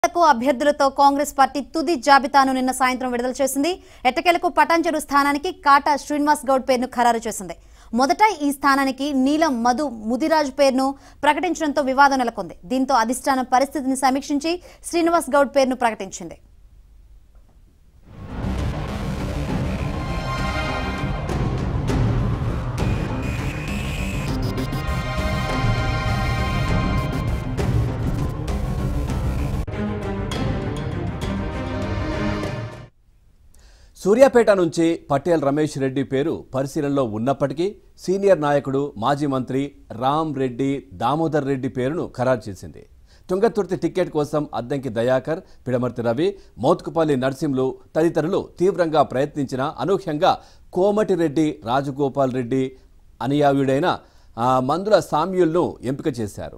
కు అభ్యర్థులతో కాంగ్రెస్ పార్టీ తుది జాబితాను నిన్న సాయంత్రం విడుదల చేసింది ఎట్టకేలకు పటాంచెరు స్థానానికి కాటా శ్రీనివాస్ గౌడ్ పేరును ఖరారు చేసింది మొదట ఈ స్థానానికి నీలం మధు ముదిరాజు పేరును ప్రకటించడంతో వివాదం నెలకొంది దీంతో అధిష్టానం పరిస్థితిని సమీక్షించి శ్రీనివాస్ గౌడ్ పేరును ప్రకటించింది సూర్యాపేట నుంచి పటేల్ రమేష్ రెడ్డి పేరు పరిశీలనలో ఉన్నప్పటికీ సీనియర్ నాయకుడు మాజీ మంత్రి రామ్ రెడ్డి దామోదర్ రెడ్డి పేరును ఖరారు చేసింది తుంగతుర్తి టికెట్ కోసం అద్దంకి దయాకర్ పిడమర్తి రవి మౌత్కుపల్లి నర్సింలు తదితరులు తీవ్రంగా ప్రయత్నించిన అనూహ్యంగా కోమటిరెడ్డి రాజగోపాల్ రెడ్డి అనుయాయుడైన ఆ, మందుల సామ్యుల్ను ఎంపిక చేశారు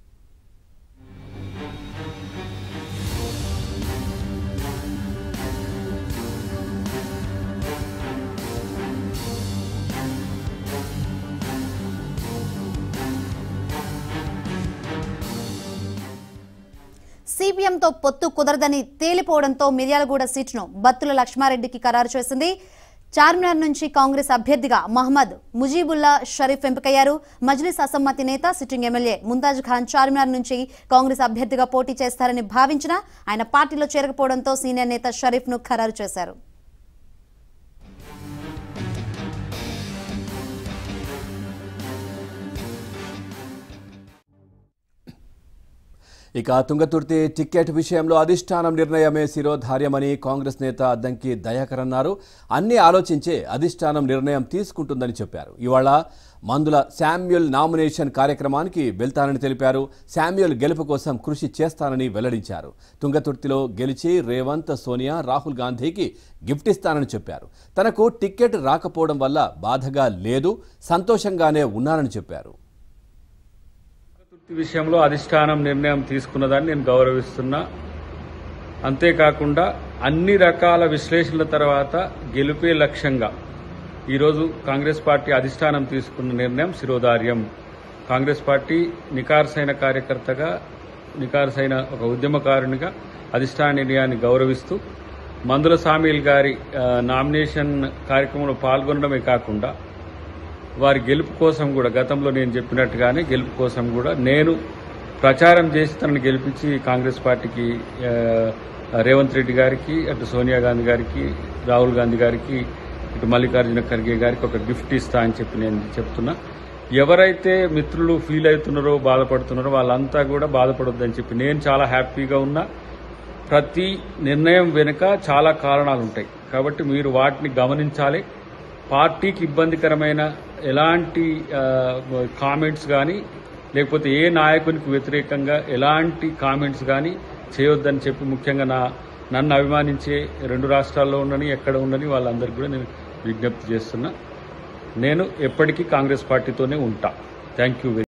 సిపిఎంతో పొత్తు కుదరదని తేలిపోవడంతో మిర్యాలగూడ సీటును బత్తుల లక్ష్మారెడ్డికి ఖరారు చేసింది చార్మినార్ నుంచి కాంగ్రెస్ అభ్యర్థిగా మహమ్మద్ ముజీబుల్లా షరీఫ్ ఎంపికయ్యారు మజ్లిస్ అసమ్మతి నేత సిట్టింగ్ ఎమ్మెల్యే ముంతాజ్ ఖాన్ చార్మినార్ నుంచి కాంగ్రెస్ అభ్యర్థిగా పోటీ చేస్తారని భావించినా ఆయన పార్టీలో చేరకపోవడంతో సీనియర్ నేత షరీఫ్ ను ఖరారు చేశారు ఇక తుంగతుర్తి టికెట్ విషయంలో అధిష్టానం నిర్ణయమే శిరోధార్యమని కాంగ్రెస్ నేత అద్దంకి దయాకర్ అన్నారు అన్ని ఆలోచించే అధిష్టానం నిర్ణయం తీసుకుంటుందని చెప్పారు ఇవాళ మందుల శామ్యుల్ నామినేషన్ కార్యక్రమానికి వెళ్తానని తెలిపారు శామ్యుల్ గెలుపు కోసం కృషి చేస్తానని వెల్లడించారు తుంగతుర్తిలో గెలిచి రేవంత్ సోనియా రాహుల్ గాంధీకి గిఫ్ట్ ఇస్తానని చెప్పారు తనకు టికెట్ రాకపోవడం వల్ల బాధగా లేదు సంతోషంగానే ఉన్నానని చెప్పారు చతుర్థి విషయంలో అధిష్టానం నిర్ణయం తీసుకున్నదాన్ని నేను గౌరవిస్తున్నా అంతేకాకుండా అన్ని రకాల విశ్లేషణల తర్వాత గెలుపే లక్ష్యంగా ఈరోజు కాంగ్రెస్ పార్టీ అధిష్టానం తీసుకున్న నిర్ణయం శిరోధార్యం కాంగ్రెస్ పార్టీ నికార్సైన కార్యకర్తగా నికార్సైన ఒక ఉద్యమకారునిగా అధిష్టాన నిర్ణయాన్ని గౌరవిస్తూ మందుల సామీల్ గారి ఆ, నామినేషన్ కార్యక్రమంలో పాల్గొనడమే కాకుండా వారి గెలుపు కోసం కూడా గతంలో నేను చెప్పినట్టుగానే గెలుపు కోసం కూడా నేను ప్రచారం చేసి తనను గెలిపించి కాంగ్రెస్ పార్టీకి ఆ, రేవంత్ రెడ్డి గారికి అటు సోనియా గాంధీ గారికి రాహుల్ గాంధీ గారికి ఇటు మల్లికార్జున ఖర్గే గారికి ఒక గిఫ్ట్ ఇస్తా అని చెప్పి నేను చెప్తున్నా ఎవరైతే మిత్రులు ఫీల్ అవుతున్నారో బాధపడుతున్నారో వాళ్ళంతా కూడా బాధపడొద్దని చెప్పి నేను చాలా హ్యాపీగా ఉన్నా ప్రతి నిర్ణయం వెనుక చాలా కారణాలు ఉంటాయి కాబట్టి మీరు వాటిని గమనించాలి పార్టీకి ఇబ్బందికరమైన ఎలాంటి కామెంట్స్ కానీ లేకపోతే ఏ నాయకునికి వ్యతిరేకంగా ఎలాంటి కామెంట్స్ కానీ చేయొద్దని చెప్పి ముఖ్యంగా నా నన్ను అభిమానించే రెండు రాష్ట్రాల్లో ఉండని ఎక్కడ ఉండని వాళ్ళందరికీ కూడా నేను విజ్ఞప్తి చేస్తున్నా నేను ఎప్పటికీ కాంగ్రెస్ పార్టీతోనే ఉంటా థ్యాంక్ యూ